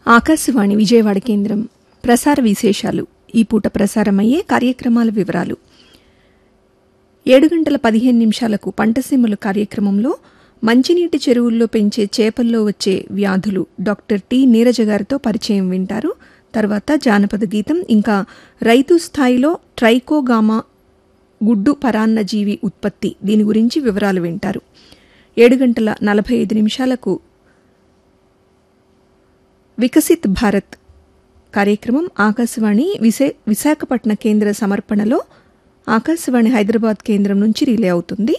ఆకాశవాణి విజయవాడ కేంద్రం ప్రసార విశేషాలు ఈ పూట ప్రసారమయ్యే కార్యక్రమాల వివరాలు ఏడు గంటల పదిహేను నిమిషాలకు పంటసీమలు కార్యక్రమంలో మంచినీటి చెరువుల్లో పెంచే చేపల్లో వచ్చే వ్యాధులు డాక్టర్ టి నీరజ గారితో పరిచయం వింటారు తర్వాత జానపద గీతం ఇంకా రైతు స్థాయిలో ట్రైకోగామా గుడ్డు పరాన్నజీవి ఉత్పత్తి దీని గురించి వివరాలు వింటారు ఏడు గంటల నలభై ఐదు నిమిషాలకు వికసిత్ భారత్ కార్యక్రమం ఆకాశవాణి విశే విశాఖపట్న కేంద్ర సమర్పణలో ఆకాశవాణి హైదరాబాద్ కేంద్రం నుంచి రిలే అవుతుంది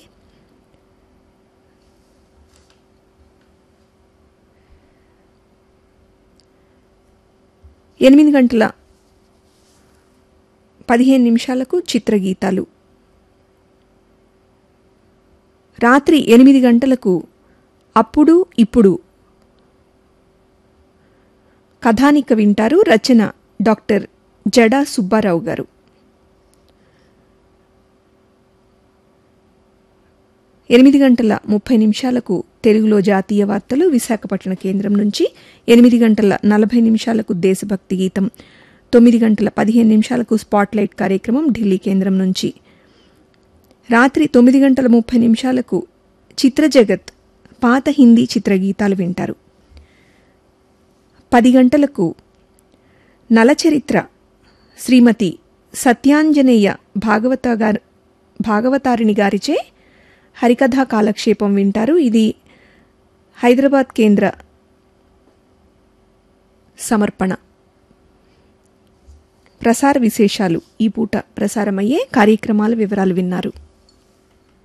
ఎనిమిది గంటల పదిహేను నిమిషాలకు చిత్రగీతాలు రాత్రి ఎనిమిది గంటలకు అప్పుడు ఇప్పుడు కథానిక వింటారు రచన డాక్టర్ జడా సుబ్బారావు గారు ఎనిమిది గంటల ముప్పై నిమిషాలకు తెలుగులో జాతీయ వార్తలు విశాఖపట్న కేంద్రం నుంచి ఎనిమిది గంటల నలభై నిమిషాలకు దేశభక్తి గీతం తొమ్మిది గంటల పదిహేను నిమిషాలకు స్పాట్లైట్ కార్యక్రమం ఢిల్లీ కేంద్రం నుంచి రాత్రి తొమ్మిది గంటల ముప్పై నిమిషాలకు చిత్రజగత్ పాత హిందీ చిత్రగీతాలు వింటారు పది గంటలకు నలచరిత్ర శ్రీమతి సత్యాంజనేయ భాగవత గారు భాగవతారిణి గారిచే హరికథా కాలక్షేపం వింటారు ఇది హైదరాబాద్ కేంద్ర సమర్పణ ప్రసార విశేషాలు ఈ పూట ప్రసారమయ్యే కార్యక్రమాల వివరాలు విన్నారు